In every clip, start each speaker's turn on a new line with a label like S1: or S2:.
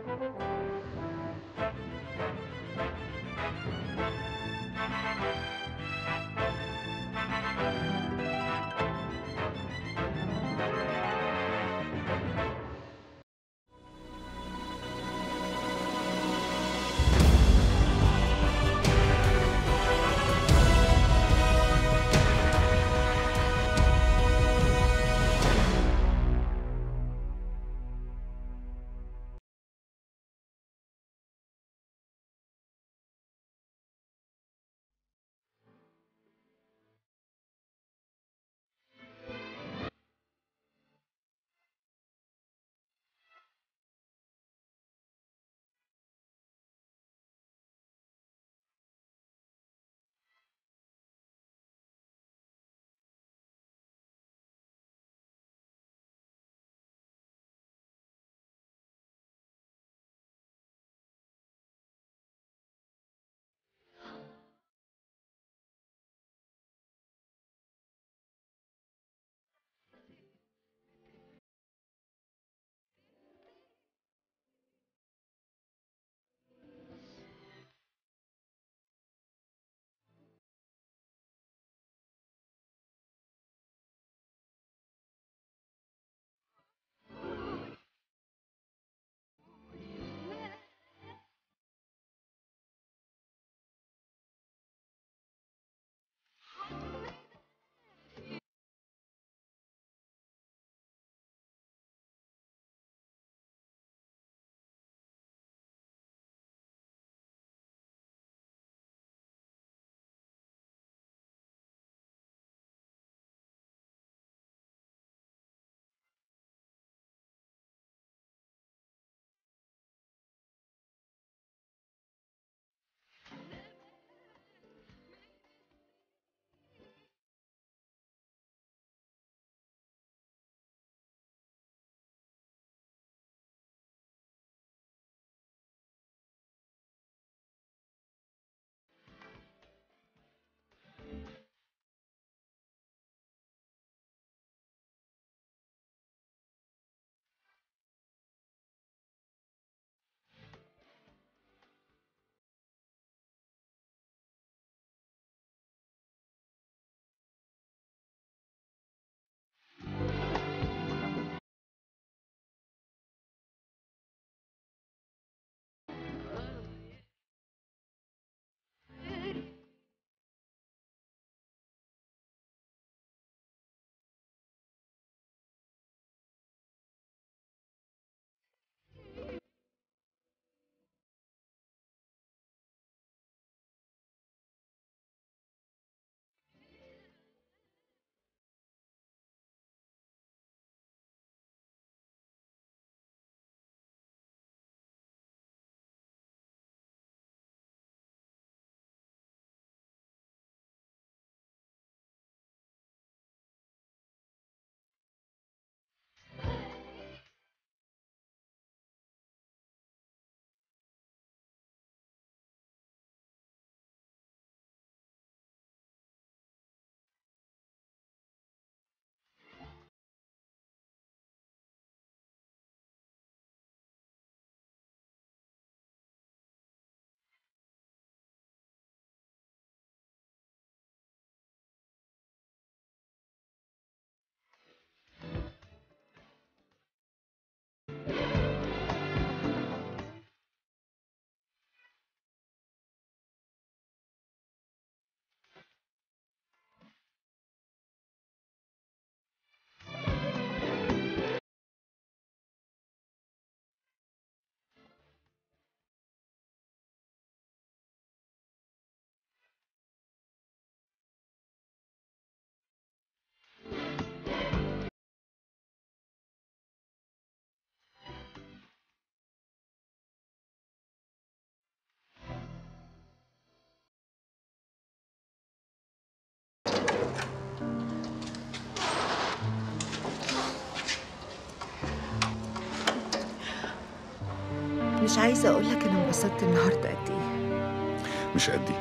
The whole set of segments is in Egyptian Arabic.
S1: مش عايزة أقولك أنا انبسطت النهاردة قد إيه
S2: مش قدي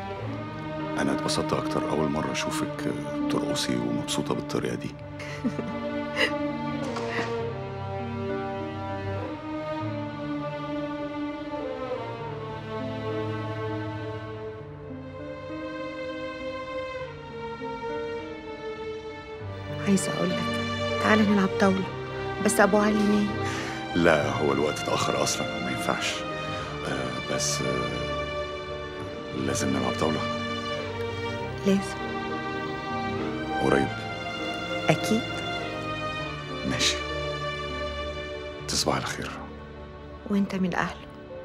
S2: انا اتبسطت اكتر اول مره اشوفك ترقصي ومبسوطه بالطريقه دي
S1: عايزة أقول لك تعالى نلعب طاولة بس أبو علي نايم
S2: لا هو الوقت اتأخر أصلا ما ينفعش آه بس آه لازم نلعب طاولة
S1: لازم
S2: قريب
S1: أكيد
S2: ماشي تصبح على خير
S1: وأنت من أهله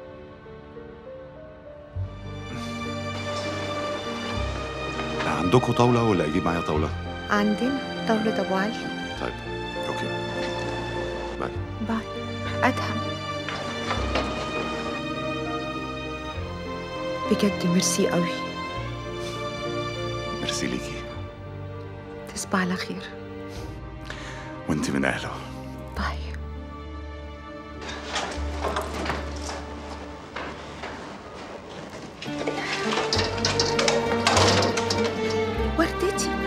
S2: عندكم طاولة ولا أجيب معايا طاولة؟
S1: عندنا طاولة أبو علي
S2: طيب أوكي باي
S1: باي أدهم بجد ميرسي قوي
S2: ميرسي ليكي
S1: تصبح على خير
S2: وأنت من أهله
S1: باي وردتي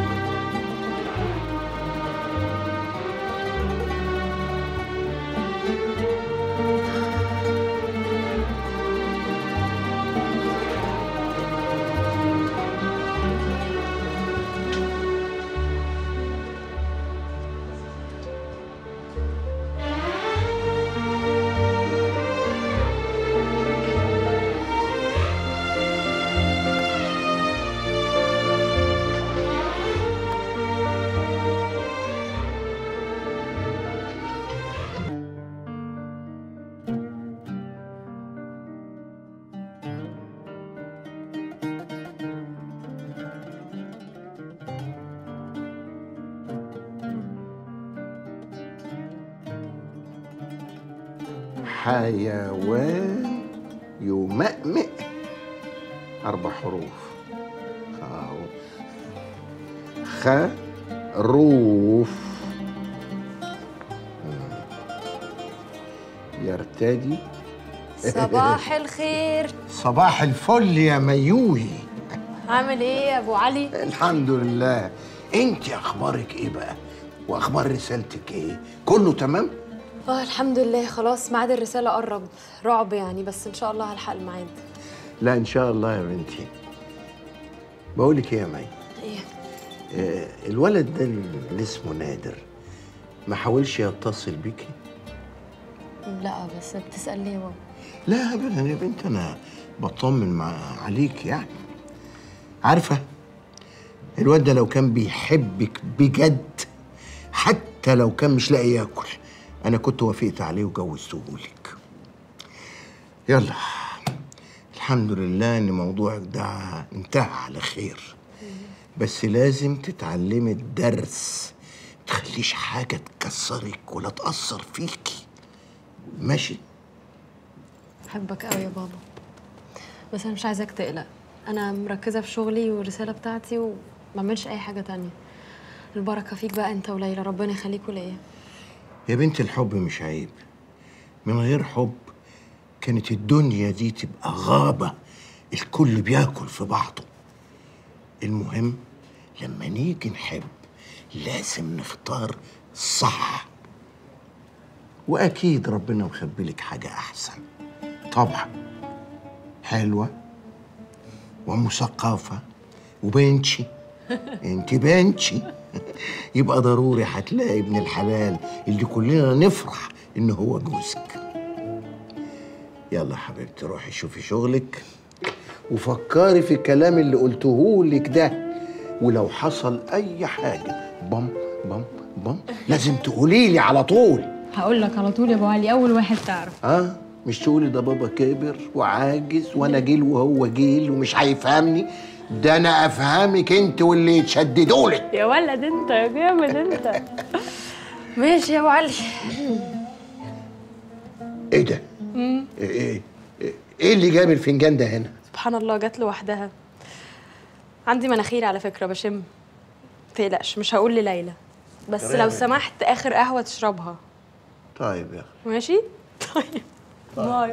S3: حيوان يمأمئ أربع حروف أهو خروف يرتدي
S4: صباح الخير
S3: صباح الفل يا ميوي
S4: عامل ايه يا ابو علي
S3: الحمد لله انت اخبارك ايه بقى واخبار رسالتك ايه كله تمام
S4: اه الحمد لله خلاص ميعاد الرساله قرب رعب يعني بس ان شاء الله هلحق الميعاد
S3: لا ان شاء الله يا بنتي بقولك ايه يا مي
S4: ايه
S3: آه، الولد ده اللي اسمه نادر ما حاولش يتصل بيكي
S4: لا بس بتسال ليه يا بابا
S3: لا ابدا يا بنت انا بطمن مع عليك يعني عارفه الواد ده لو كان بيحبك بجد حتى لو كان مش لاقي ياكل انا كنت وافقت عليه وجوزتهولك يلا الحمد لله ان موضوعك ده انتهى على خير بس لازم تتعلمي الدرس تخليش حاجه تكسرك ولا تاثر فيكي ماشي
S4: بحبك قوي يا بابا بس انا مش عايزاك تقلق انا مركزه في شغلي والرساله بتاعتي وما بعملش اي حاجه تانية البركه فيك بقى انت وليلى ربنا يخليكوا ليا
S3: يا بنت الحب مش عيب من غير حب كانت الدنيا دي تبقى غابة الكل بياكل في بعضه المهم لما نيجي نحب لازم نختار صح وأكيد ربنا مخبي لك حاجة أحسن طبعا حلوة ومثقفة وبنشي انت بنشي يبقى ضروري هتلاقي ابن الحلال اللي كلنا نفرح ان هو جوزك يلا يا حبيبتي روحي شوفي شغلك وفكري في الكلام اللي قلته لك ده ولو حصل اي حاجه بم بم بم لازم تقولي لي على طول
S4: هقول لك على طول يا ابو علي اول واحد تعرف
S3: ها مش تقولي ده بابا كبر وعاجز وانا جيل وهو جيل ومش هيفهمني ده انا افهمك انت واللي يتشددوا لك
S4: يا ولد انت يا جامد انت ماشي يا ابو علي
S3: ايه ده؟ ايه ايه ايه اللي جاب الفنجان ده هنا؟
S4: سبحان الله جت لوحدها عندي مناخير على فكره بشم تقلقش مش هقول لليلى بس لو
S3: تمام.
S4: سمحت اخر قهوه تشربها
S3: طيب يا اخي
S4: ماشي طيب باي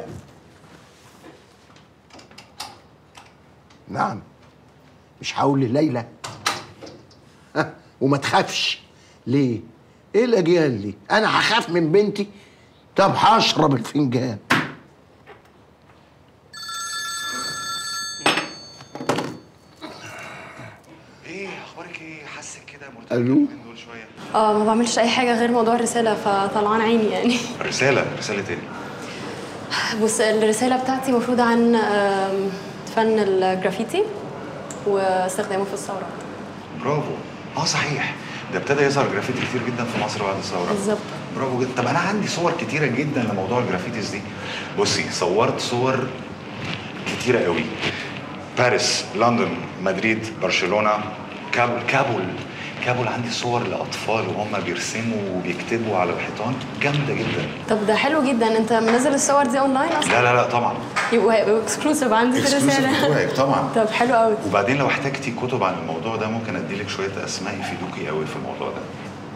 S3: نعم مش هقول لليلى ها وما تخافش ليه؟ ايه الاجيال دي؟ انا هخاف من بنتي؟ طب هشرب الفنجان
S2: ايه اخبارك ايه حاسك كده مرتبط
S3: ألو؟
S2: اليومين دول شويه
S4: اه ما بعملش اي حاجه غير موضوع الرساله فطلعان عيني يعني
S2: رساله رساله ايه
S4: بص الرساله بتاعتي المفروض عن آم، فن الجرافيتي واستخدامه في الثوره
S2: برافو اه صحيح ده ابتدى يظهر جرافيتي كتير جدا في مصر بعد الثوره
S4: بالظبط.
S2: برافو جدا طب انا عندي صور كتيره جدا لموضوع الجرافيتيز دي بصي صورت صور كتيره قوي باريس لندن مدريد برشلونه كابول كابول كابول عندي صور لاطفال وهم بيرسموا وبيكتبوا على الحيطان جامده جدا
S4: طب ده حلو جدا انت منزل الصور دي اونلاين اصلا
S2: لا لا لا طبعا
S4: يبقوا هيبقوا اكسكلوسيف عندي في
S2: Exclusive
S4: الرساله
S2: بتوعك طبعا
S4: طب حلو قوي
S2: وبعدين لو احتجتي كتب عن الموضوع ده ممكن اديلك شويه اسماء يفيدوكي قوي في الموضوع ده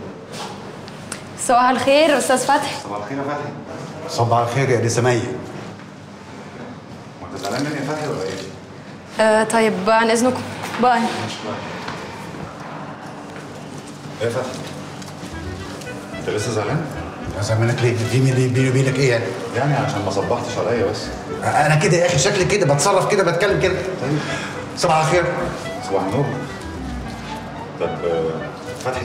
S4: صباح الخير استاذ فتحي
S2: صباح الخير يا فتحي
S5: صباح الخير يا نسمية
S2: ما انت زعلان مني يا فتحي ولا ايه؟
S4: آه طيب عن اذنكم باي
S2: ايه يا فتحي؟ انت لسه زعلان؟
S5: زمانك ليه؟ في بيني بيني وبينك ايه يعني؟
S2: يعني عشان ما صبحتش عليا بس
S5: انا كده يا اخي شكلي كده بتصرف كده بتكلم كده
S2: طيب
S5: صباح الخير
S2: صباح النور طب آه، فتحي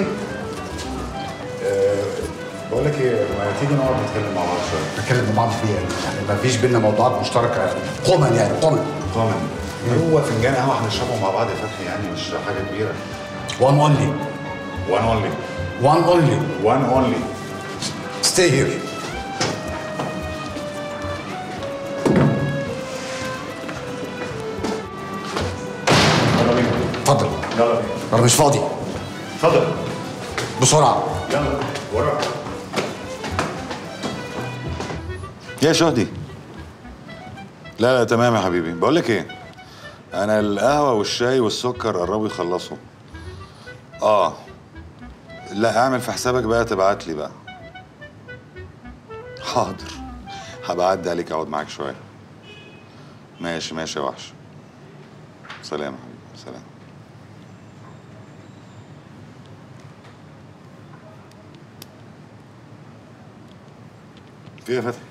S2: آه، بقول لك ايه ما تيجي نقعد نتكلم مع بعض شويه
S5: نتكلم مع بعض فيها يعني ما فيش بينا موضوعات مشتركه قوما يعني قوما
S2: طبعا هو فنجان قهوه هنشربه مع بعض يا فتحي يعني مش حاجه كبيره
S5: وان اونلي
S2: وان اونلي
S5: وان اونلي
S2: وان اونلي
S5: ستي هير
S2: يلا بينا
S5: اتفضل
S2: يلا بينا
S5: انا مش فاضي
S2: اتفضل
S5: بسرعه
S2: يلا وراك يا شهدي لا لا تمام يا حبيبي بقول لك ايه انا القهوه والشاي والسكر قربوا يخلصوا اه لا اعمل في حسابك بقى تبعت لي بقى حاضر هبقى اعدي عليك اقعد معاك شويه ماشي ماشي يا وحش سلام يا حبيبي سلام في ايه يا فتحي؟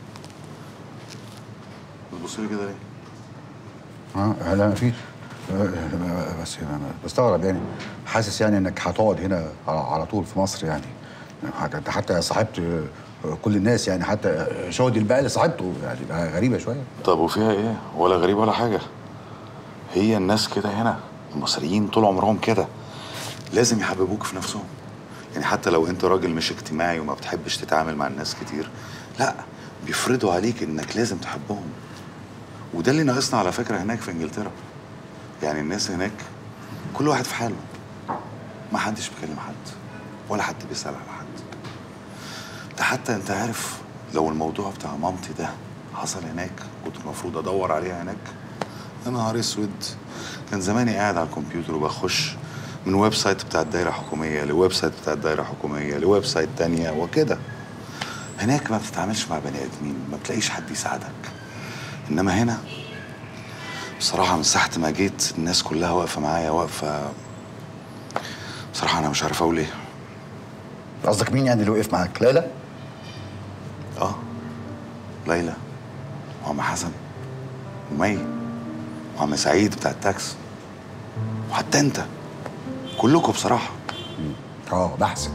S2: بتبص لي كده ليه؟
S5: اه لا ما فيش آه، بس انا بستغرب يعني حاسس يعني انك هتقعد هنا على على طول في مصر يعني حتى حتى صاحبت آه، كل الناس يعني حتى شهدي البقالي صاحبته يعني بقى غريبه شويه
S2: طب وفيها ايه؟ ولا غريب ولا حاجة هي الناس كده هنا المصريين طول عمرهم كده لازم يحببوك في نفسهم يعني حتى لو انت راجل مش اجتماعي وما بتحبش تتعامل مع الناس كتير لا بيفرضوا عليك انك لازم تحبهم وده اللي ناقصنا على فكرة هناك في انجلترا يعني الناس هناك كل واحد في حاله ما حدش بيكلم حد ولا حد بيسأل على حد ده حتى انت عارف لو الموضوع بتاع مامتي ده حصل هناك كنت المفروض ادور عليها هناك يا نهار اسود كان زماني قاعد على الكمبيوتر وبخش من ويب سايت بتاع الدايره الحكوميه لويب سايت بتاع الدايره الحكوميه لويب سايت تانية وكده هناك ما بتتعاملش مع بني ادمين ما بتلاقيش حد يساعدك انما هنا بصراحه من ساعه ما جيت الناس كلها واقفه معايا واقفه بصراحه انا مش عارف اقول ايه
S5: قصدك مين يعني اللي وقف معاك ليلى
S2: اه ليلى وعم حسن ومي وعم سعيد بتاع التاكس وحتى انت كلكم بصراحه
S5: اه بحسن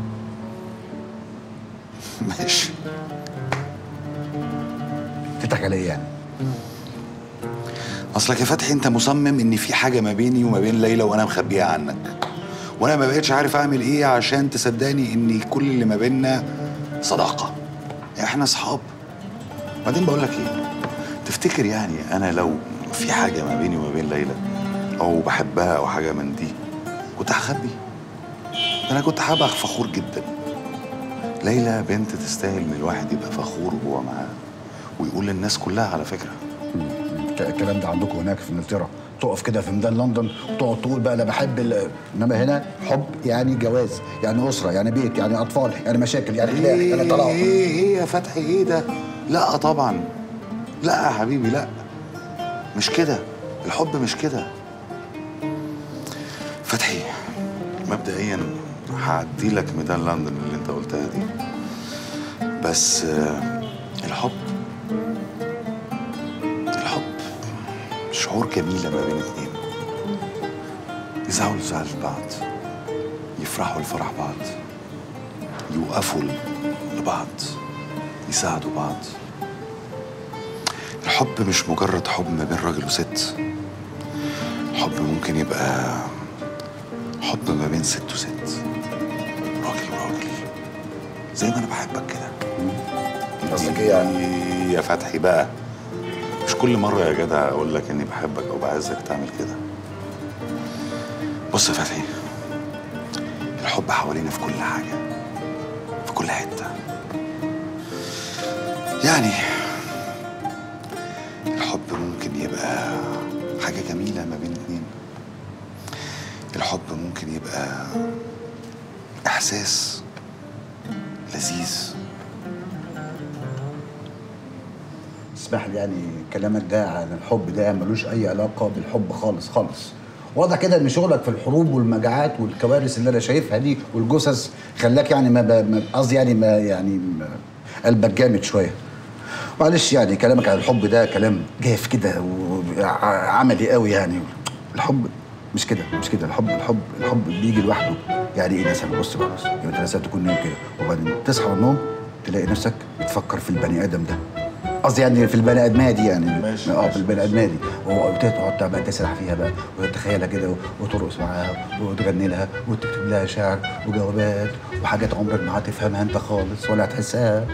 S2: ماشي
S5: تضحك على ايه يعني
S2: اصلك يا فتحي انت مصمم ان في حاجه ما بيني وما بين ليلى وانا مخبيها عنك وانا ما بقتش عارف اعمل ايه عشان تصدقني ان كل اللي ما بيننا صداقه احنا اصحاب بعدين بقول لك ايه تفتكر يعني انا لو في حاجه ما بيني وما بين ليلى او بحبها او حاجه من دي كنت هخبي ده انا كنت هبقى فخور جدا ليلى بنت تستاهل من الواحد يبقى فخور وهو معاها ويقول للناس كلها على فكره
S5: الك- الكلام ده عندكم هناك في انجلترا تقف كده في ميدان لندن وتقعد تقول بقى انا بحب ال- انما هنا حب يعني جواز يعني اسره يعني بيت يعني اطفال يعني مشاكل يعني خلاف يعني طلاق
S2: ايه ايه يا فتحي ايه ده؟ لا طبعا لا يا حبيبي لا مش كده الحب مش كده فتحي مبدئيا هعدي لك ميدان لندن اللي انت قلتها دي بس آه، الحب الحب شعور جميل لما بين اتنين يزعلوا زعل بعض يفرحوا لفرح بعض يوقفوا لبعض يساعدوا بعض الحب مش مجرد حب ما بين راجل وست الحب ممكن يبقى حب ما بين ست وست راجل وراجل زي ما انا بحبك كده
S5: قصدك ايه يعني؟
S2: يا فتحي بقى مش كل مرة يا جدع أقول لك إني بحبك أو بعزك تعمل كده بص يا فتحي الحب حوالينا في كل حاجة في كل حتة يعني الحب ممكن يبقى حاجة جميلة ما بين اتنين الحب ممكن يبقى إحساس لذيذ
S5: اسمح لي يعني كلامك ده عن الحب ده ملوش اي علاقه بالحب خالص خالص واضح كده ان شغلك في الحروب والمجاعات والكوارث اللي انا شايفها دي والجثث خلاك يعني ما ب- ما- قصدي يعني ما يعني ما قلبك جامد شويه معلش يعني كلامك عن الحب ده كلام جاف كده وعملي قوي يعني الحب مش كده مش كده الحب الحب الحب بيجي لوحده يعني ايه مثلا بص بقى بص يعني انت مثلا تكون نايم كده وبعدين تصحى من النوم تلاقي نفسك بتفكر في البني ادم ده قصدي يعني في البني ادميه دي يعني
S2: ماشي،
S5: اه
S2: ماشي،
S5: في البني ادميه دي وتقعد بقى تسرح فيها بقى وتتخيلها كده وترقص معاها وتغني لها وتكتب لها شعر وجوابات وحاجات عمرك ما هتفهمها انت خالص ولا هتحسها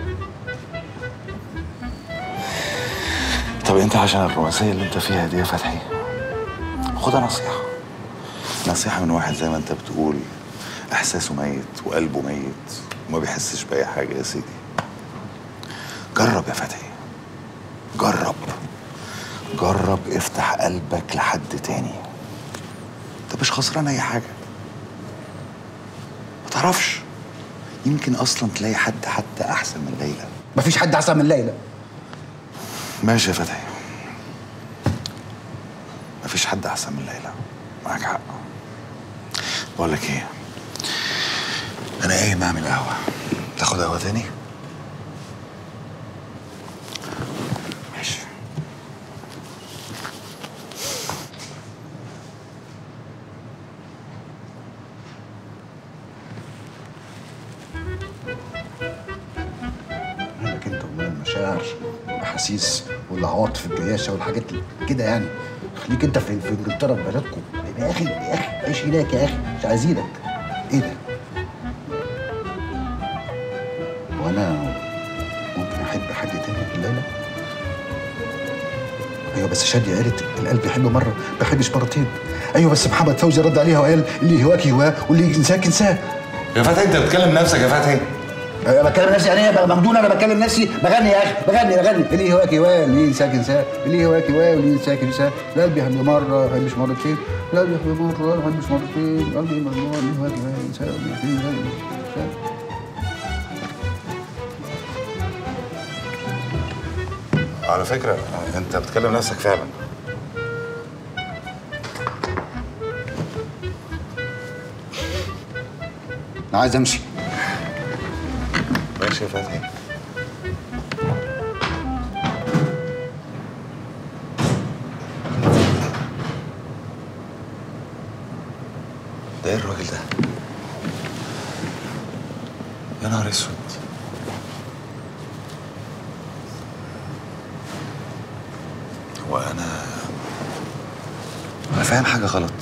S2: طب انت عشان الرومانسية اللي انت فيها دي يا فتحي خدها نصيحة نصيحة من واحد زي ما انت بتقول احساسه ميت وقلبه ميت وما بيحسش بأي حاجة يا سيدي جرب يا فتحي جرب جرب افتح قلبك لحد تاني انت مش خسران اي حاجة ما تعرفش يمكن اصلا تلاقي حد حتى احسن من ليلى
S5: مفيش حد احسن من ليلى
S2: ماشي يا فتحي مفيش حد احسن من ليلى معاك حق بقول لك ايه انا قايم اعمل قهوه تاخد قهوه تاني ماشي
S5: مالك انت ومال المشاعر والاحاسيس والعواطف الجياشه والحاجات اللي كده يعني خليك انت في في انجلترا في بلدكم يا اخي يا اخي عيش هناك يا اخي مش عايزينك ايه ده؟ وانا ممكن احب حد تاني غير ليلى؟ ايوه بس شادية قالت القلب يحب مره ما بيحبش مرتين ايوه بس محمد فوزي رد عليها وقال اللي يهواك يهواه واللي ينساك ينساه
S2: يا فتحي انت بتكلم نفسك يا فتحي
S5: أنا بتكلم نفسي يعني ايه بقى مجنون انا بتكلم نفسي بغني يا اخي بغني بغني اللي هواك هواه اللي ينساك ينساه اللي هواك هواه واللي ينساك ينساه لا قلبي يحب مره ما يحبش مرتين لا قلبي يحب مره ما يحبش مرتين قلبي مجنون اللي هواك هواه ينساه واللي يحب ينساه
S2: على فكره انت بتكلم نفسك فعلا
S5: انا عايز امشي
S2: ماشي يا فتحي ده ايه الراجل ده؟ يا نهار اسود هو انا انا فاهم حاجه غلط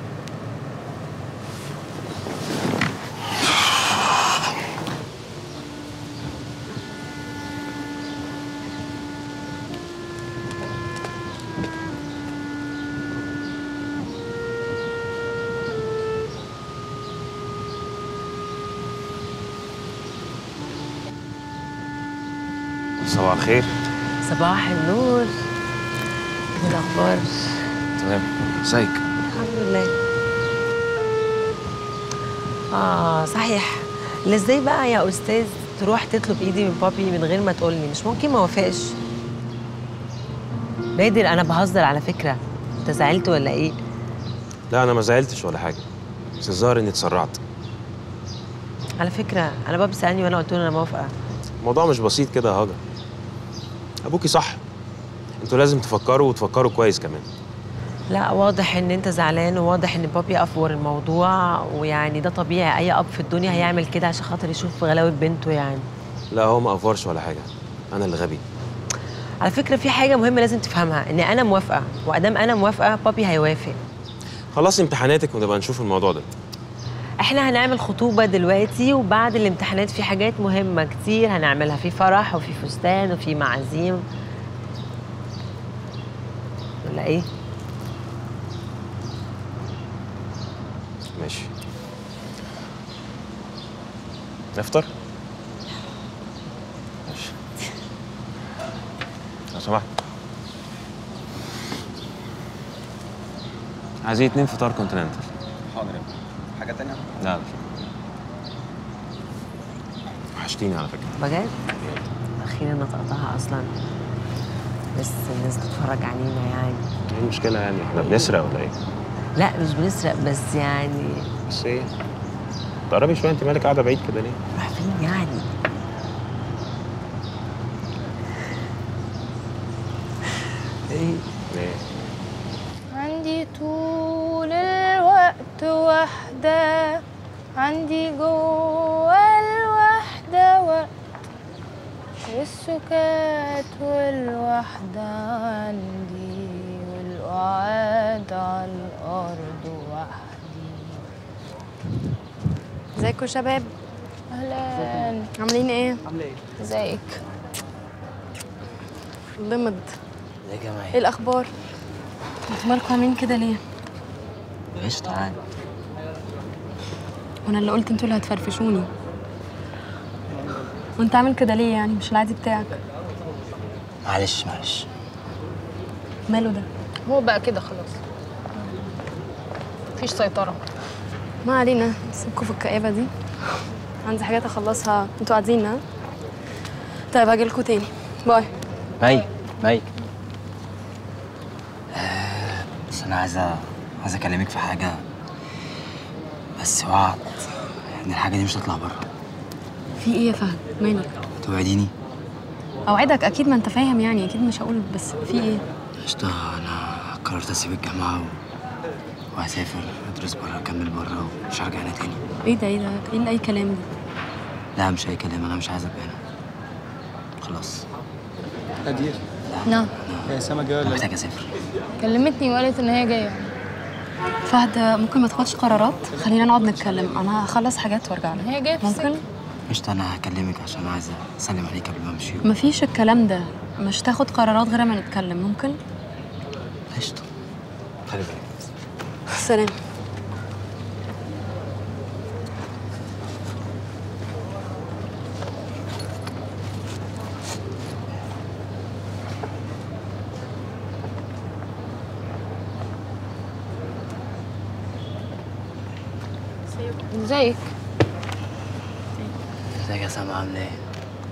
S6: صباح الخير
S7: صباح النور ايه الاخبار
S6: تمام ازيك
S7: الحمد لله اه صحيح لا ازاي بقى يا استاذ تروح تطلب ايدي من بابي من غير ما تقولي مش ممكن ما وافقش بادر انا بهزر على فكره انت زعلت ولا ايه
S6: لا انا ما زعلتش ولا حاجه بس الظاهر اني اتسرعت
S7: على فكره انا بابي سالني وانا قلت له انا موافقه
S6: الموضوع مش بسيط كده يا هاجر ابوكي صح انتوا لازم تفكروا وتفكروا كويس كمان
S7: لا واضح ان انت زعلان وواضح ان بابي افور الموضوع ويعني ده طبيعي اي اب في الدنيا هيعمل كده عشان خاطر يشوف غلاوه بنته يعني
S6: لا هو ما افورش ولا حاجه انا اللي غبي
S7: على فكره في حاجه مهمه لازم تفهمها ان انا موافقه وادام انا موافقه بابي هيوافق
S6: خلصي امتحاناتك ونبقى نشوف الموضوع ده
S7: احنا هنعمل خطوبه دلوقتي وبعد الامتحانات في حاجات مهمه كتير هنعملها في فرح وفي فستان وفي معازيم ولا ايه
S6: ماشي نفطر ماشي لو سمحت عايزين اتنين فطار كونتيننتال
S8: حاضر يا ابني. حاجة تانية؟
S6: لا لا وحشتيني على فكره
S7: بجد اخيرا نطقتها اصلا بس الناس بتتفرج علينا يعني
S6: ايه المشكله يعني احنا بنسرق ولا ايه
S7: لا مش بنسرق بس يعني
S6: بس ايه تقربي شويه انت مالك قاعده بعيد كده ليه
S7: راح فين يعني ايه
S6: ليه
S9: عندي طول الوقت وحدة عندي جوا الوحدة وقت السكات والوحدة عندي والقعاد على الأرض وحدي
S4: ازيكم يا شباب
S9: أهلا
S4: عاملين ايه
S8: عاملة ايه؟
S9: ازيك
S4: لمض
S8: ازيك يا
S4: ايه الاخبار انتوا مالكم عاملين كده ليه
S8: قشطة عادي
S4: وانا اللي قلت انتوا اللي هتفرفشوني وانت عامل كده ليه يعني مش العادي بتاعك
S8: معلش معلش
S4: ماله ده
S9: هو بقى كده خلاص مفيش سيطرة
S4: ما علينا سيبكم في الكآبة دي عندي حاجات اخلصها انتوا قاعدين ها طيب هاجيلكوا تاني باي
S8: مي مي بس أنا عايزة عايز أكلمك في حاجة بس وعد إن الحاجة دي مش هتطلع بره
S4: في ايه يا فهد مالك
S8: توعديني؟
S4: اوعدك اكيد ما انت فاهم يعني اكيد مش هقول بس في ايه
S8: قشطة أنا قررت أسيب الجامعة و... وهسافر أدرس بره أكمل بره ومش هرجع هنا تاني
S4: ايه ده ايه ده ايه اللي اي كلام ده
S8: لا مش أي كلام أنا مش عايز أبقى هنا خلاص
S10: قدير
S9: نعم
S10: هي سما جايه
S8: أنا
S10: ولا لا؟
S8: محتاج أسافر
S9: كلمتني وقالت إن هي جاية
S4: فهد ممكن ما تاخدش قرارات خلينا نقعد نتكلم انا هخلص حاجات وارجع لك
S9: هي جاية في
S4: ممكن
S8: قشطة أنا هكلمك عشان عايز أسلم عليك قبل ما أمشي
S4: مفيش الكلام ده مش تاخد قرارات غير ما نتكلم ممكن
S8: قشطة
S6: خلي بالك
S4: سلام
S9: ازيك
S8: ازيك يا سما عاملة إيه؟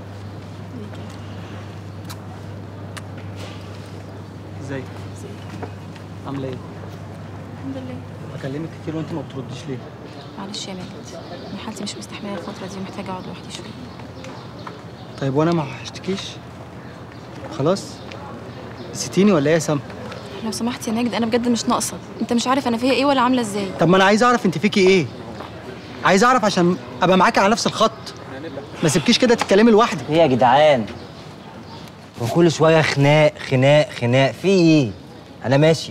S10: ازيك عامله ايه
S11: الحمد لله
S10: بكلمك كتير وانت ما بترديش ليه
S11: معلش يا ماجد انا حالتي مش مستحمله الفتره دي محتاجه اقعد لوحدي شويه
S10: طيب وانا ما وحشتكيش خلاص نسيتيني ولا ايه يا سما
S11: لو سمحت يا ماجد انا بجد مش ناقصه انت مش عارف انا فيا ايه ولا عامله ازاي
S10: طب ما انا عايز اعرف انت فيكي ايه عايز اعرف عشان ابقى معاكي على نفس الخط ما سيبكيش كده تتكلمي لوحدك
S12: ايه يا جدعان وكل شويه خناق خناق خناق في ايه انا ماشي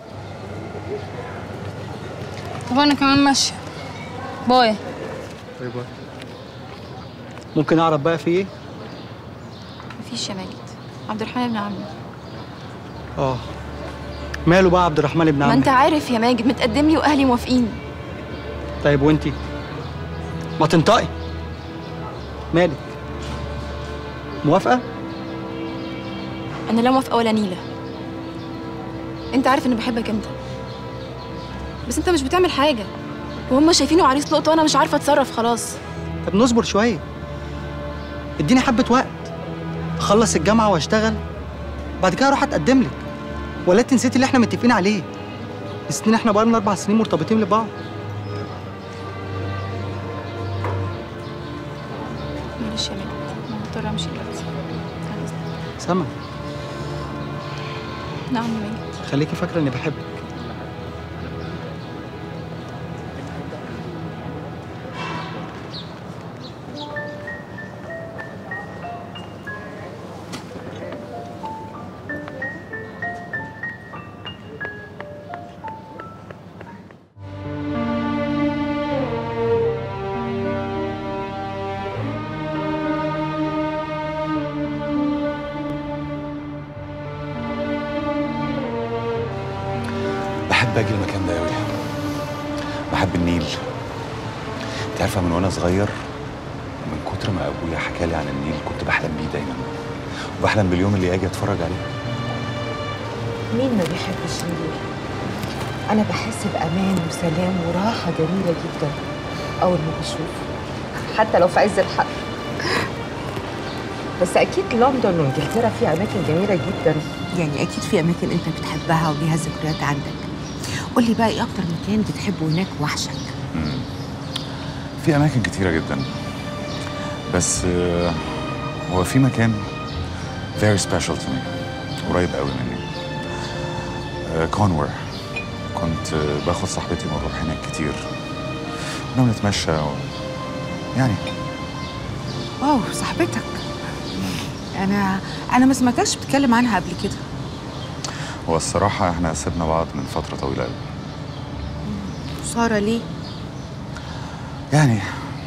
S9: طب أنا كمان ماشية باي
S10: طيب ممكن اعرف بقى في ايه
S11: مفيش يا ماجد عبد الرحمن ابن عمي
S10: اه ماله بقى عبد الرحمن ابن
S11: ما
S10: عمك
S11: انت عارف يا ماجد متقدم لي واهلي موافقين
S10: طيب وانتي ما تنطقي مالك موافقه
S11: انا لا موافقه ولا نيله انت عارف اني بحبك انت بس انت مش بتعمل حاجه وهم شايفينه عريس لقطه وانا مش عارفه اتصرف خلاص
S10: طب نصبر شويه اديني حبه وقت اخلص الجامعه واشتغل بعد كده اروح اتقدم لك ولا انت نسيتي اللي احنا متفقين عليه نسيتي ان احنا بقالنا اربع سنين مرتبطين لبعض
S11: معلش يا ماجد انا مضطره امشي دلوقتي بعد إذنك.
S10: سما
S11: نعم يا ماجد
S10: خليكي فاكره اني بحبك
S2: بحب اجي المكان ده قوي بحب النيل انت عارفه من وانا صغير من كتر ما ابويا حكى لي عن النيل كنت بحلم بيه دايما وبحلم باليوم اللي اجي اتفرج عليه
S1: مين ما بيحبش النيل انا بحس بامان وسلام وراحه جميله جدا اول ما بشوفه حتى لو في عز الحر بس اكيد لندن وانجلترا فيها اماكن جميله جدا يعني اكيد في اماكن انت بتحبها وليها ذكريات عندك قول لي بقى ايه اكتر مكان بتحبه هناك وحشك
S2: مم. في اماكن كتيره جدا بس آه، هو في مكان very special to me قريب قوي مني آه، كونور كنت آه، باخد صاحبتي ونروح هناك كتير كنا بنتمشى و... يعني
S1: واو صاحبتك انا انا ما سمعتكش بتتكلم عنها قبل كده
S2: هو الصراحه احنا سيبنا بعض من فتره طويله قوي
S1: ساره ليه
S2: يعني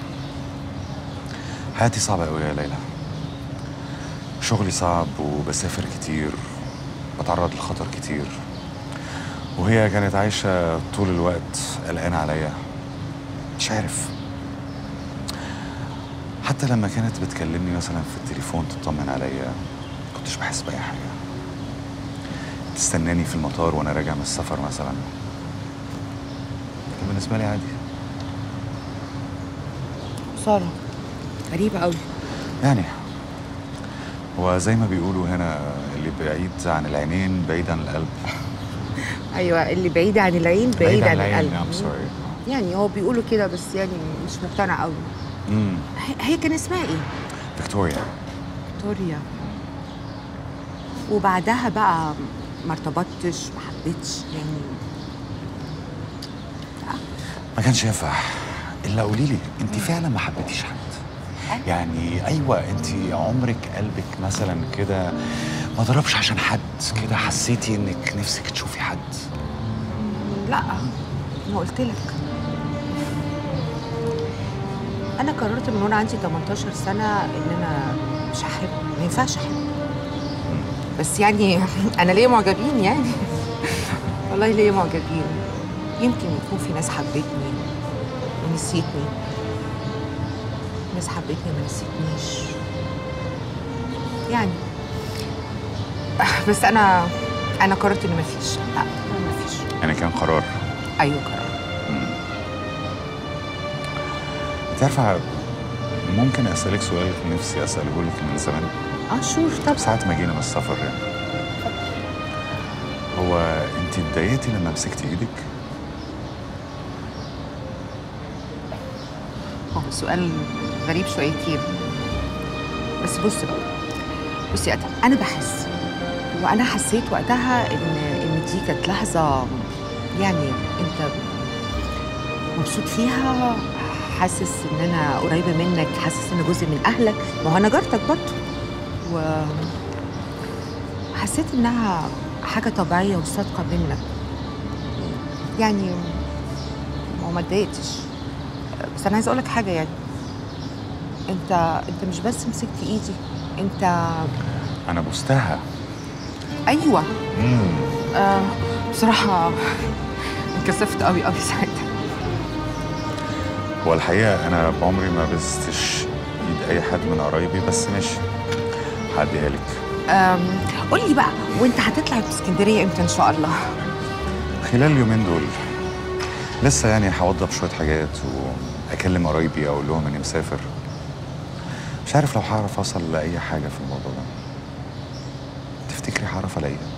S2: حياتي صعبة قوي يا ليلى شغلي صعب وبسافر كتير بتعرض لخطر كتير وهي كانت عايشة طول الوقت قلقانة عليا مش عارف حتى لما كانت بتكلمني مثلا في التليفون تطمن عليا كنتش بحس بأي حاجة تستناني في المطار وانا راجع من السفر مثلا كان بالنسبة لي عادي
S1: ساره غريبه قوي
S2: يعني هو زي ما بيقولوا هنا اللي بعيد عن العينين بعيد عن القلب
S1: ايوه اللي بعيد عن العين بعيد, عن القلب
S2: I'm sorry
S1: يعني هو بيقولوا كده بس يعني مش مقتنع قوي
S2: امم
S1: هي- هي كان اسمها ايه
S2: فيكتوريا
S1: فيكتوريا وبعدها بقى ما ارتبطتش ما حبيتش يعني
S2: ما كانش ينفع الا قولي لي انت فعلا ما حبيتيش حد يعني ايوه انت عمرك قلبك مثلا كده ما ضربش عشان حد كده حسيتي انك نفسك تشوفي حد
S1: لا ما قلت لك انا قررت من وانا عندي 18 سنه ان انا مش هحب ما ينفعش احب بس يعني انا ليا معجبين يعني والله ليا معجبين يمكن يكون في ناس حبتني ونسيتني ناس حبتني ما نسيتنيش يعني بس انا انا قررت ان مفيش لا مفيش
S2: يعني كان قرار
S1: ايوه قرار
S2: انت عارفه ممكن اسالك سؤال نفسي اساله لك من زمان
S1: اه شور طب
S2: ساعة ما جينا من السفر يعني هو انت اتضايقتي لما مسكتي ايدك
S1: هو سؤال غريب شويتين بس بص بقى بصي يا أدم انا بحس وانا حسيت وقتها ان ان دي كانت لحظه يعني انت مبسوط فيها حاسس ان انا قريبه منك حاسس ان جزء من اهلك ما هو انا جارتك برضه و حسيت انها حاجه طبيعيه وصادقه منك يعني ما ما اتضايقتش بس انا عايزه اقول لك حاجه يعني انت انت مش بس مسكت ايدي انت
S2: انا بوستها
S1: ايوه
S2: امم
S1: آه بصراحه انكسفت قوي قوي ساعتها
S2: هو الحقيقة أنا بعمري ما بستش إيد أي حد من قرايبي بس ماشي هعديها لك
S1: آم، قول لي بقى وانت هتطلع اسكندريه امتى ان شاء الله
S2: خلال اليومين دول لسه يعني هوضب شوية حاجات وأكلم قرايبي أقول لهم إني مسافر مش عارف لو هعرف أوصل لأي حاجة في الموضوع ده تفتكري هعرف ألاقيها؟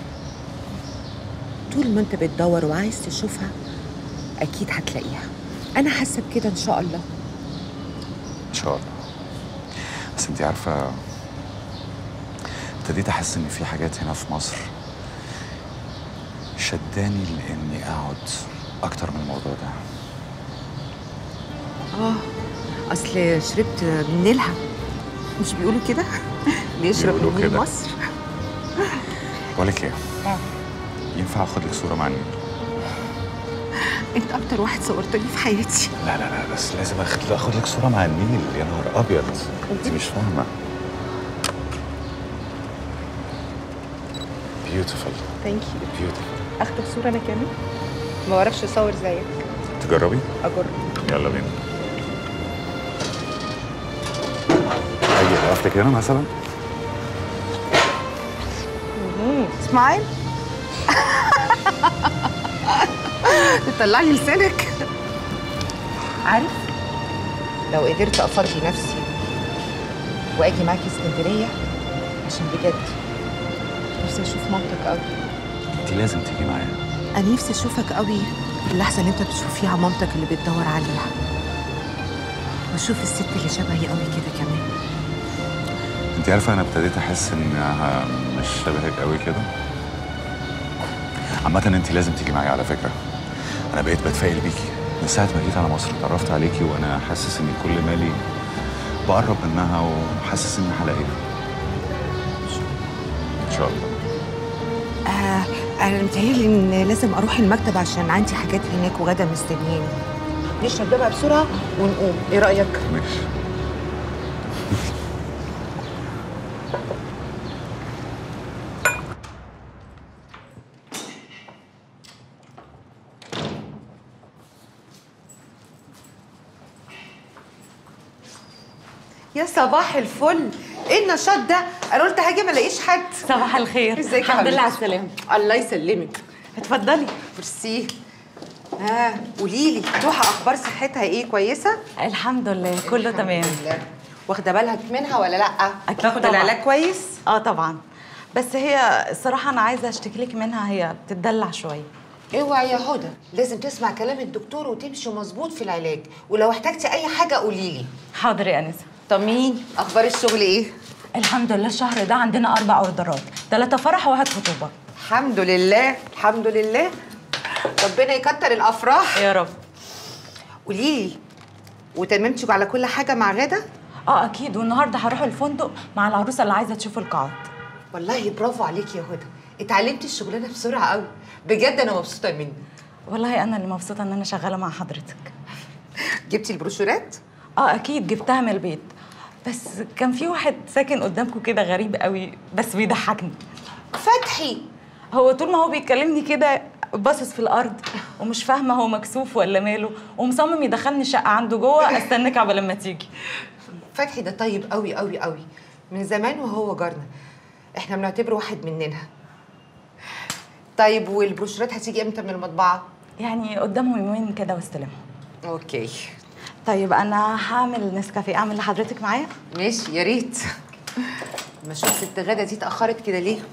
S1: طول ما انت بتدور وعايز تشوفها اكيد هتلاقيها انا حاسه بكده ان شاء الله
S2: إن شاء الله بس أنت عارفة ابتديت أحس إن في حاجات هنا في مصر شداني لإني أقعد أكتر من الموضوع ده
S1: اه اصل شربت من نيلها مش بيقولوا كده بيشرب
S2: بيقولوا
S1: من نيل
S2: كده.
S1: مصر
S2: بقولك إيه؟ ينفع آخد لك صورة مع النيل؟
S1: انت اكتر واحد صورتني في حياتي
S2: لا لا لا بس لازم اخد اخد لك صوره مع النيل يا نهار ابيض انت مش فاهمه beautiful
S1: ثانك يو
S2: beautiful
S1: اخدك صوره انا كمان ما بعرفش اصور زيك
S2: تجربي
S1: اجرب
S2: يلا بينا اجي اقف لك هنا مثلا
S1: سمايل تطلع لي لسانك عارف لو قدرت افضي نفسي واجي معاكي اسكندريه عشان بجد نفسي اشوف مامتك قوي
S2: انت لازم تيجي معايا
S1: انا نفسي اشوفك قوي اللحظه اللي انت بتشوف فيها مامتك اللي بتدور عليها واشوف الست اللي شبهي قوي كده كمان
S2: انت عارفه انا ابتديت احس انها مش شبهك قوي كده عامة انت لازم تيجي معايا على فكرة انا بقيت بتفائل بيكي من ساعة ما جيت على مصر اتعرفت عليكي وانا حاسس اني كل مالي بقرب منها وحاسس اني هلاقيها ان شاء الله
S1: آه انا متهيألي ان لازم اروح المكتب عشان عندي حاجات هناك وغدا مستنياني نشرب ده بقى بسرعه ونقوم ايه رايك
S2: ماشي
S1: يا صباح الفل ايه النشاط ده انا قلت هاجي ما الاقيش حد
S13: صباح الخير
S1: ازيك يا
S13: الحمد لله على
S1: حبيبتي؟
S13: السلامة
S1: الله يسلمك
S13: اتفضلي
S1: ميرسي ها قولي لي توحة اخبار صحتها ايه كويسه
S13: الحمد لله كله تمام
S1: واخده بالك منها ولا لا
S13: اكيد
S1: تاخد
S13: طبعاً.
S1: العلاج كويس
S13: اه طبعا بس هي الصراحة أنا عايزة أشتكي لك منها هي بتدلع شوية
S1: اوعي يا هدى لازم تسمع كلام الدكتور وتمشي مظبوط في العلاج ولو احتجتي اي حاجه قولي لي
S13: حاضر يا أنسة
S1: طمنيني اخبار الشغل ايه
S13: الحمد لله الشهر ده عندنا أربع أوردرات ثلاثة فرح وواحد خطوبة
S1: الحمد لله الحمد لله ربنا يكتر الافراح
S13: يا رب
S1: قولي لي وتممتي على كل حاجه مع غدا
S13: اه اكيد والنهارده هروح الفندق مع العروسه اللي عايزه تشوف القاعات
S1: والله برافو عليكي يا هدى اتعلمتي الشغلانه بسرعه قوي بجد انا مبسوطه منك
S13: والله انا اللي مبسوطه ان انا شغاله مع حضرتك
S1: جبتي البروشورات
S13: اه اكيد جبتها من البيت بس كان في واحد ساكن قدامكم كده غريب قوي بس بيضحكني
S1: فتحي
S13: هو طول ما هو بيكلمني كده باصص في الارض ومش فاهمه هو مكسوف ولا ماله ومصمم يدخلني شقه عنده جوه استناك عبال لما تيجي
S1: فتحي ده طيب قوي قوي قوي من زمان وهو جارنا احنا بنعتبره واحد مننا طيب والبروشورات هتيجي امتى من المطبعه
S13: يعني قدامهم يومين كده واستلمهم
S1: اوكي
S13: طيب انا هعمل نسكافيه اعمل لحضرتك معايا
S1: ماشي يا ريت ما اشوف ست غدا دي اتاخرت كده ليه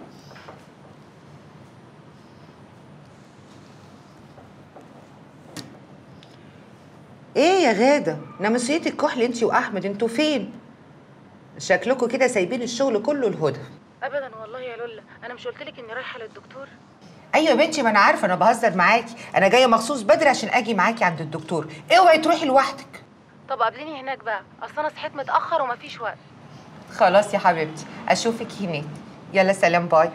S1: ايه يا غاده نمسيتي الكحل انت واحمد انتوا فين شكلكم كده سايبين الشغل كله الهدى
S14: ابدا والله يا لولا انا مش قلت لك اني رايحه للدكتور
S1: ايوه يا بنتي ما انا عارفه انا بهزر معاكي انا جايه مخصوص بدري عشان اجي معاكي عند الدكتور اوعي تروحي لوحدك
S14: طب قابليني هناك بقى اصل انا صحيت متاخر ومفيش وقت
S1: خلاص يا حبيبتي اشوفك هناك يلا سلام باي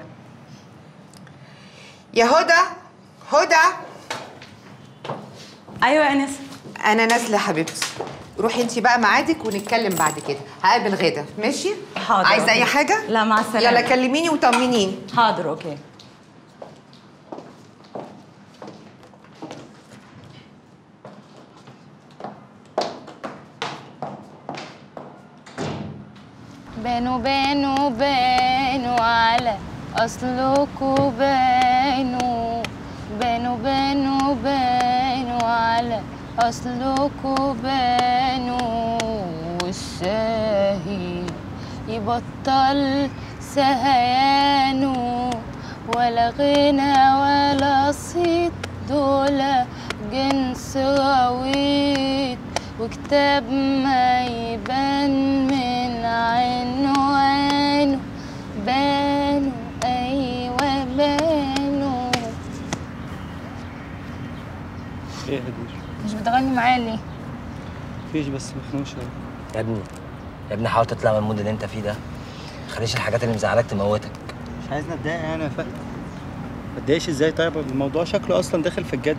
S1: يا هدى هدى
S13: ايوه يا انس
S1: انا نازله حبيبتي روحي انت بقى ميعادك ونتكلم بعد كده هقابل غدا ماشي
S13: حاضر
S1: عايزه اي
S13: أوكي.
S1: حاجه
S13: لا مع السلامه
S1: يلا كلميني وطمنيني
S13: حاضر اوكي
S9: بانوا بانوا بانوا على أصلكوا بانوا بانوا بانوا بانوا على أصلكوا بانوا والشاهي يبطل سهيانه ولا غنى ولا صيت دول جنس غويط وكتاب ما يبان من عينه عينه بانوا ايوه بانوا
S10: ايه هدير
S9: مش بتغني معايا ليه؟
S10: مفيش بس مخنوق شويه
S12: يا ابني يا ابني حاول تطلع من المود اللي انت فيه ده ما تخليش الحاجات اللي مزعلاك تموتك
S10: مش عايزني اتضايق يعني يا فهد ما اتضايقش ازاي طيب الموضوع شكله اصلا داخل في الجد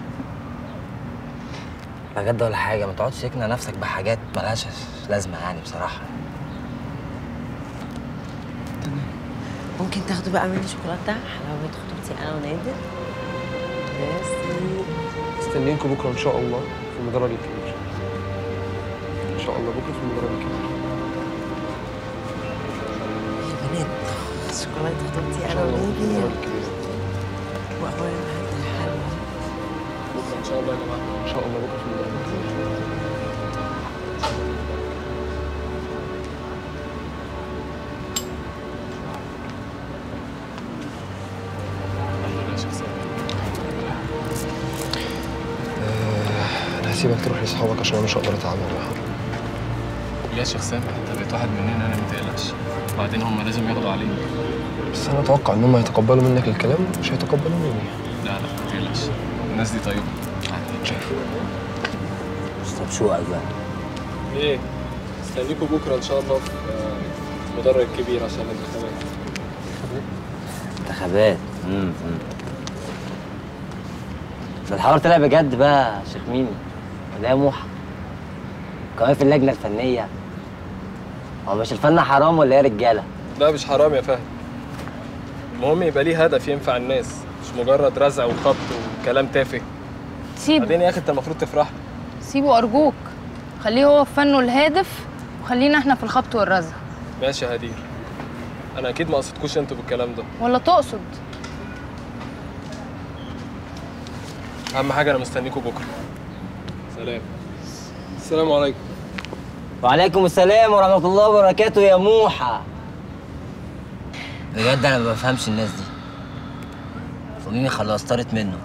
S12: لا جد ولا حاجه ما تقعدش تقنع نفسك بحاجات ملهاش لازمه يعني بصراحه
S7: ممكن تاخدوا بقى مني شوكولاته حلاوه خطوبتي انا ونادر ميرسي
S15: مستنيينكم بكره ان شاء الله في المدرج الكبير ان شاء الله بكره في المدرج الكبير
S7: يا بنات شوكولاته خطوبتي
S15: ان
S7: انا
S15: شاء الله في المدرج
S7: ونادر
S15: الكبير
S7: واخويا حلوه
S15: بكره ان شاء الله يا جماعه ان شاء الله بكره في المدرج الكبير آه، انا هسيبك تروح لاصحابك عشان انا مش هقدر اتعامل معاهم
S16: يا شيخ سامح انت بقيت واحد مننا انا ما تقلقش وبعدين هم لازم ياخدوا عليك
S15: بس انا اتوقع ان هم هيتقبلوا منك الكلام مش هيتقبلوا مني
S16: لا لا ما تقلقش الناس دي طيبه
S15: شايف
S12: طب شو بقى
S16: ايه استنيكوا بكره ان شاء الله في في المدرج الكبير عشان الانتخابات
S12: انتخابات امم ده الحوار طلع بجد بقى يا شيخ ميمي ولا يا موحى كمان في اللجنه الفنيه هو مش الفن حرام ولا ايه يا رجاله
S16: لا مش حرام يا فهد المهم يبقى ليه هدف ينفع الناس مش مجرد رزع وخبط وكلام تافه
S9: سيبه
S16: بعدين يا اخي انت المفروض تفرح
S9: سيبه ارجوك خليه هو في فنه الهادف وخلينا احنا في الخبط والرزع
S16: ماشي يا هدير انا اكيد ما قصدكوش انتوا بالكلام ده
S9: ولا تقصد
S16: اهم حاجه انا مستنيكوا بكره سلام السلام عليكم
S12: وعليكم السلام ورحمه الله وبركاته يا موحى بجد انا ما بفهمش الناس دي فضيني خلاص طارت منه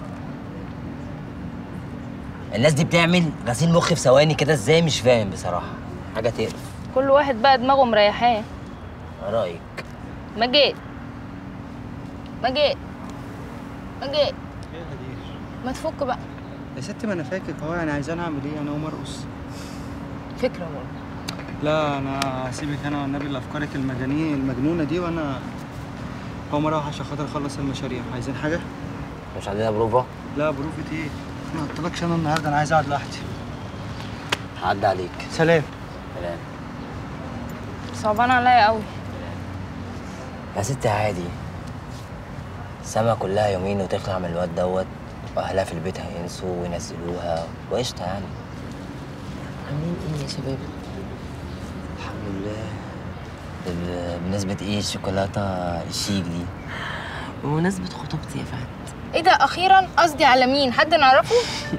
S12: الناس دي بتعمل غسيل مخ في ثواني كده ازاي مش فاهم بصراحه حاجه تقرف
S9: كل واحد بقى دماغه مريحاه
S12: رايك
S9: ما جيت ما جيت ما جيت ما تفك بقى
S10: يا ستي ما انا فاكر هو يعني عايزاني اعمل ايه انا اقوم ارقص
S9: فكره برضه
S10: لا انا هسيبك انا والنبي لافكارك المجانين المجنونه دي وانا هقوم اروح عشان خاطر اخلص المشاريع عايزين حاجه
S12: مش عندنا بروفا
S10: لا بروفة ايه ما قلتلكش انا النهارده انا عايز اقعد لوحدي
S12: هعدي عليك
S10: سلام
S12: سلام
S9: صعبان عليا قوي
S12: يا ستي عادي سما كلها يومين وتخلع من الواد دوت واهلها في البيت هينسوا وينزلوها وقشطه يعني عاملين ايه يا شباب الحمد لله ب- بمناسبة ايه الشوكولاتة الشيك دي
S7: بمناسبة خطوبتي يا فهد
S9: ايه ده اخيرا قصدي على مين حد نعرفه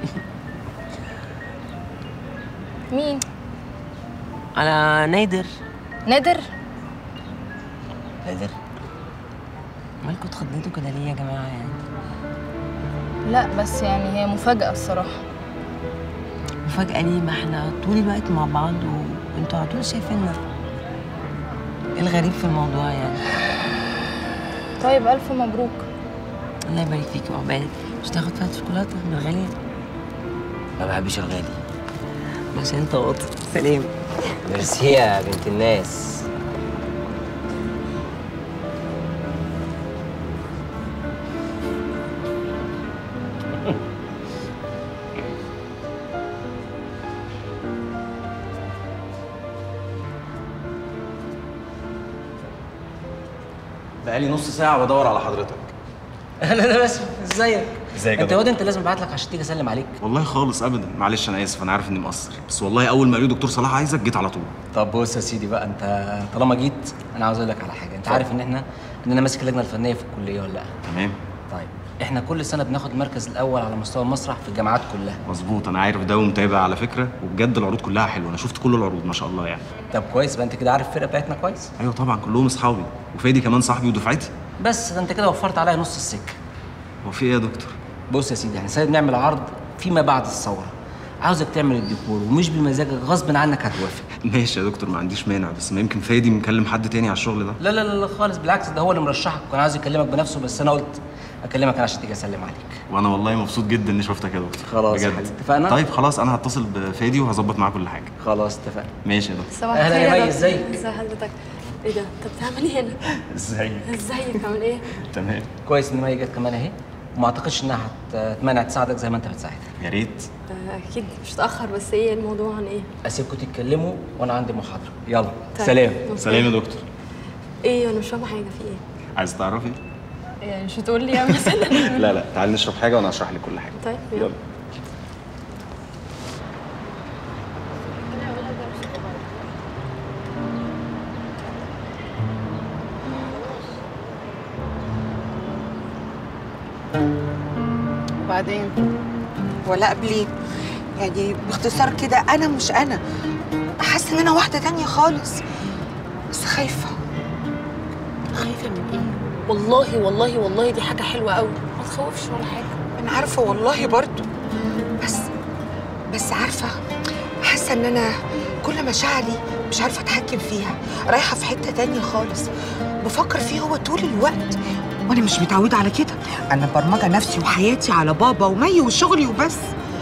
S9: مين
S7: على نادر
S9: نادر
S12: نادر
S7: مالكوا اتخضيتوا كده ليه يا جماعة يعني
S9: لا بس يعني هي مفاجأة الصراحة
S7: مفاجأة ليه ما احنا طول الوقت مع بعض و... وانتوا على طول شايفيننا ايه الغريب في الموضوع يعني
S9: طيب ألف مبروك
S7: الله يبارك فيكي وعقبالك مش تاخد فيها شوكولاتة من الغالية
S12: ما بحبش الغالي
S7: عشان انت واطي سلام
S12: ميرسي يا بنت الناس
S17: بقالي نص ساعة بدور على حضرتك
S8: اهلا انا بس ازيك
S17: ازيك يا
S8: انت
S17: دكتور؟
S8: واد انت لازم ابعت لك عشان تيجي اسلم عليك
S17: والله خالص ابدا معلش انا اسف انا عارف اني مقصر بس والله اول ما قالوا دكتور صلاح عايزك جيت على طول
S8: طب بص يا سيدي بقى انت طالما جيت انا عاوز اقول لك على حاجه انت عارف ان احنا ان انا ماسك اللجنه الفنيه في الكليه ولا لا
S17: تمام
S8: طيب احنا كل سنه بناخد المركز الاول على مستوى المسرح في الجامعات كلها
S17: مظبوط انا عارف ده ومتابع على فكره وبجد العروض كلها حلوه انا شفت كل العروض ما شاء الله يعني
S8: طب كويس بقى انت كده عارف الفرقه بتاعتنا كويس
S17: ايوه طبعا كلهم اصحابي وفادي كمان صاحبي ودفعتي
S8: بس ده انت كده وفرت عليا نص السكه
S17: هو في ايه يا دكتور
S8: بص يا سيدي احنا سيد نعمل عرض فيما بعد الثوره عاوزك تعمل الديكور ومش بمزاجك غصب عنك هتوافق
S17: ماشي يا دكتور ما عنديش مانع بس ما يمكن فادي مكلم حد تاني على الشغل ده
S8: لا لا لا لا خالص بالعكس ده هو اللي مرشحك وكان عاوز يكلمك بنفسه بس انا قلت اكلمك انا عشان تيجي اسلم عليك
S17: وانا والله مبسوط جدا اني شفتك يا دكتور
S8: خلاص يا
S17: بجد
S8: حبيبي، اتفقنا؟
S17: طيب خلاص انا هتصل بفادي وهظبط معاه كل حاجه
S8: خلاص اتفقنا
S17: ماشي يا دكتور
S4: صباح
S8: أهلا
S4: الخير
S8: يا مي،
S4: دكتور.
S8: ازيك؟
S4: ازي حضرتك ايه ده انت بتعمل ايه هنا
S17: ازيك
S4: ازيك عامل ايه
S17: تمام
S8: كويس ان مي جت كمان اهي وما اعتقدش انها هتمانع تساعدك زي ما انت بتساعدها
S17: يا ريت
S4: آه، اكيد مش تاخر بس ايه الموضوع عن ايه
S8: اسيبكم تتكلموا وانا عندي محاضره يلا
S4: طيب.
S8: سلام
S4: سلام يا
S17: دكتور
S4: ايه انا مش فاهمه حاجه في ايه
S17: عايز تعرفي
S4: يعني مش هتقول لي يعني مثلا
S17: لا لا تعالي نشرب حاجه وانا اشرح لك كل حاجه
S4: طيب يلا
S17: يلا
S1: وبعدين ولا قبلي يعني باختصار كده انا مش انا حاسه ان انا واحده تانية خالص بس خايفه
S14: خايفه من ايه والله والله والله دي حاجه حلوه قوي ما تخوفش ولا حاجه
S1: انا عارفه والله برضو بس بس عارفه حاسه ان انا كل مشاعري مش عارفه اتحكم فيها رايحه في حته تانية خالص بفكر فيه هو طول الوقت وانا مش متعوده على كده انا برمجه نفسي وحياتي على بابا ومي وشغلي وبس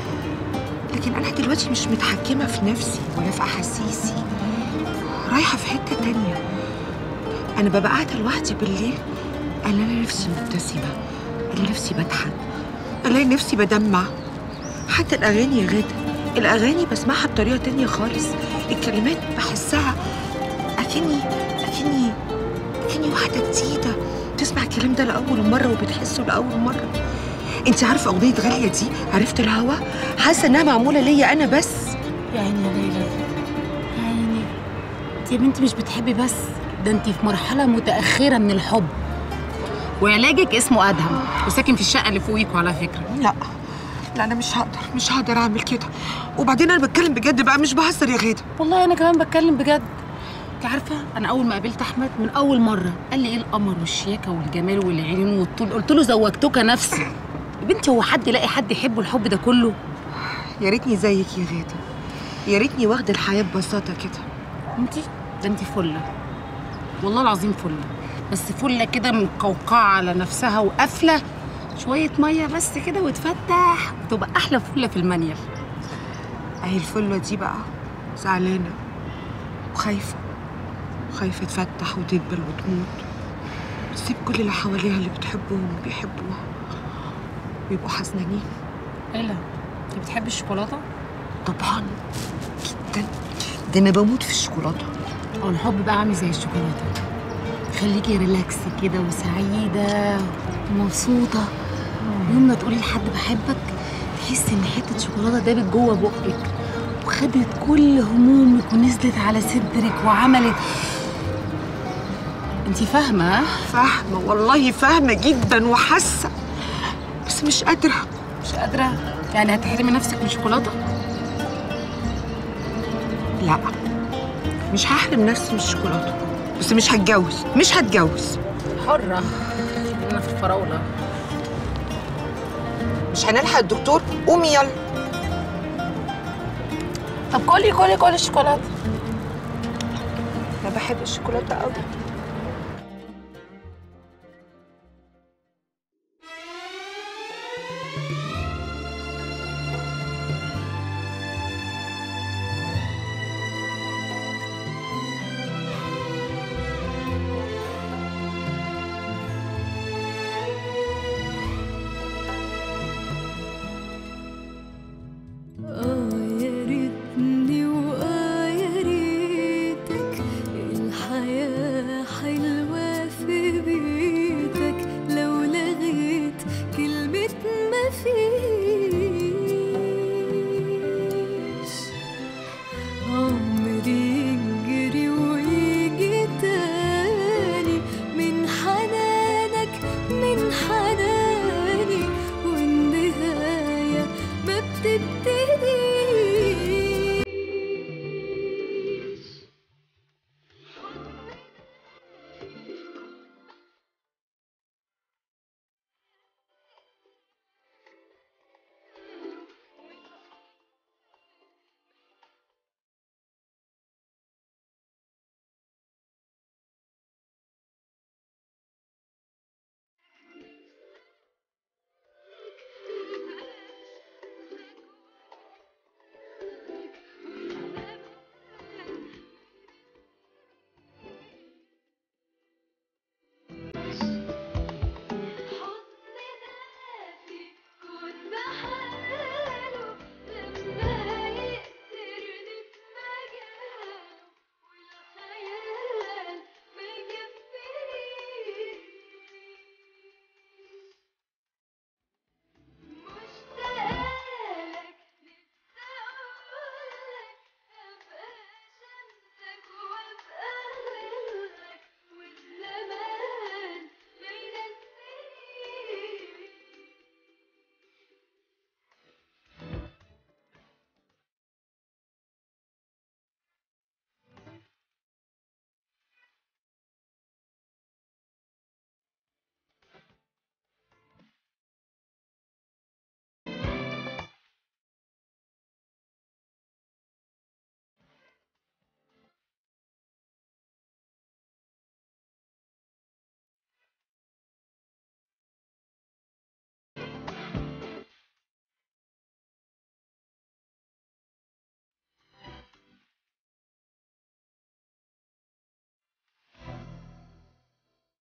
S1: لكن انا دلوقتي مش متحكمه في نفسي ولا في احاسيسي رايحه في حته تانية انا ببقى قاعده لوحدي بالليل الاقي نفسي مبتسمه الاقي نفسي بضحك الاقي نفسي بدمع حتى الاغاني يا غاده الاغاني بسمعها بطريقه تانية خالص الكلمات بحسها اكني اكني اكني واحده جديده تسمع الكلام ده لاول مره وبتحسه لاول مره انت عارفه اغنيه غاليه دي عرفت الهوا حاسه انها معموله ليا انا بس
S14: يا عيني يا ليلى يا عيني انت يا بنتي مش بتحبي بس ده انت في مرحله متاخره من الحب وعلاجك اسمه ادهم وساكن في الشقه اللي فوقيكوا على فكره
S1: لا لا انا مش هقدر مش هقدر اعمل كده وبعدين انا بتكلم بجد بقى مش بهزر يا غاده
S14: والله انا كمان بتكلم بجد انت عارفه انا اول ما قابلت احمد من اول مره قال لي ايه القمر والشياكه والجمال والعينين والطول قلت له زوجتك نفسي يا بنتي هو حد يلاقي حد يحبه الحب ده كله
S1: يا ريتني زيك يا غاده يا ريتني واخده الحياه ببساطه كده
S14: انتي ده انتي فله والله العظيم فله بس فله كده مقوقعه على نفسها وقافله شويه ميه بس كده وتفتح وتبقى احلى فله في المنيل
S1: اهي الفله دي بقى زعلانه وخايفه خايفه تفتح وتدبل وتموت تسيب كل اللي حواليها اللي بتحبهم وبيحبوها ويبقوا حزنانين
S14: ايه انت بتحبي الشوكولاته
S1: طبعا جدا ده انا بموت في الشوكولاته
S14: اه الحب بقى عامل زي الشوكولاته خليكي ريلاكسي كده وسعيده ومبسوطه يوم ما تقولي لحد بحبك تحسي ان حته شوكولاته دابت جوه بقك وخدت كل همومك ونزلت على صدرك وعملت انت فاهمه ها؟
S1: فاهمه والله فاهمه جدا وحاسه بس مش قادره
S14: مش قادره يعني هتحرمي نفسك من الشوكولاته
S1: لا مش هحرم نفسي من الشوكولاته بس مش هتجوز مش هتجوز
S14: حره انا في الفراوله
S1: مش هنلحق الدكتور قومي يلا
S14: طب كلي كلي كلي الشوكولاته
S1: انا بحب الشوكولاته قوي